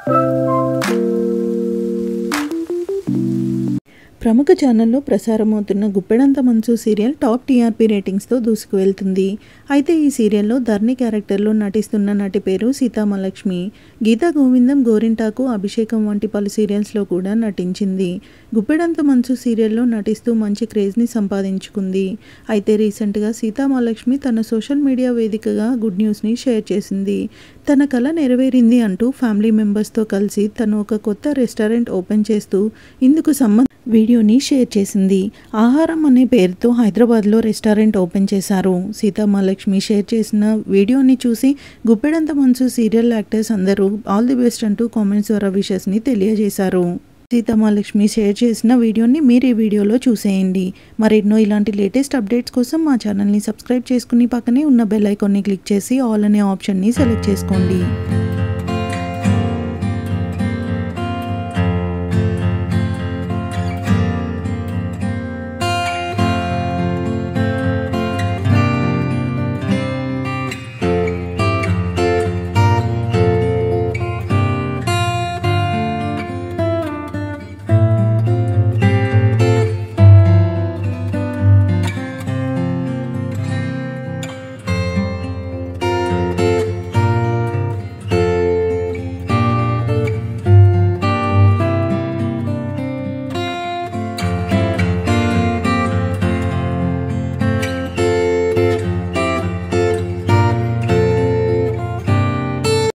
ప్రముఖ ఛానల్లో ప్రసారమవుతున్న గుప్పెడంత మంచు సీరియల్ టాప్ టీఆర్పీ రేటింగ్స్తో దూసుకువెళ్తుంది అయితే ఈ సీరియల్లో ధర్ని క్యారెక్టర్లో నటిస్తున్న నటి పేరు సీతామలక్ష్మి గీతా గోవిందం గోరింటాకు అభిషేకం వంటి పలు సీరియల్స్లో కూడా నటించింది గుప్పెడంత మంచు సీరియల్లో నటిస్తూ మంచి క్రేజ్ని సంపాదించుకుంది అయితే రీసెంట్గా సీతామహాలక్ష్మి తన సోషల్ మీడియా వేదికగా గుడ్ న్యూస్ని షేర్ చేసింది తన కళ నెరవేరింది అంటూ ఫ్యామిలీ మెంబర్స్తో కలిసి తను ఒక కొత్త రెస్టారెంట్ ఓపెన్ చేస్తూ ఇందుకు సంబంధ వీడియోని షేర్ చేసింది ఆహారం అనే పేరుతో హైదరాబాద్లో రెస్టారెంట్ ఓపెన్ చేశారు సీతామహాలక్ష్మి షేర్ చేసిన వీడియోని చూసి గుప్పెడంత మంచు సీరియల్ యాక్టర్స్ అందరూ ఆల్ ది బెస్ట్ అంటూ కామెంట్స్ ద్వారా విషెస్ని తెలియజేశారు సీతామహాలక్ష్మి షేర్ చేసిన వీడియోని మీరు ఈ వీడియోలో చూసేయండి మరెన్నో ఇలాంటి లేటెస్ట్ అప్డేట్స్ కోసం మా ఛానల్ని సబ్స్క్రైబ్ చేసుకుని పక్కనే ఉన్న బెల్ ఐకాన్ని క్లిక్ చేసి ఆల్ అనే ఆప్షన్ని సెలెక్ట్ చేసుకోండి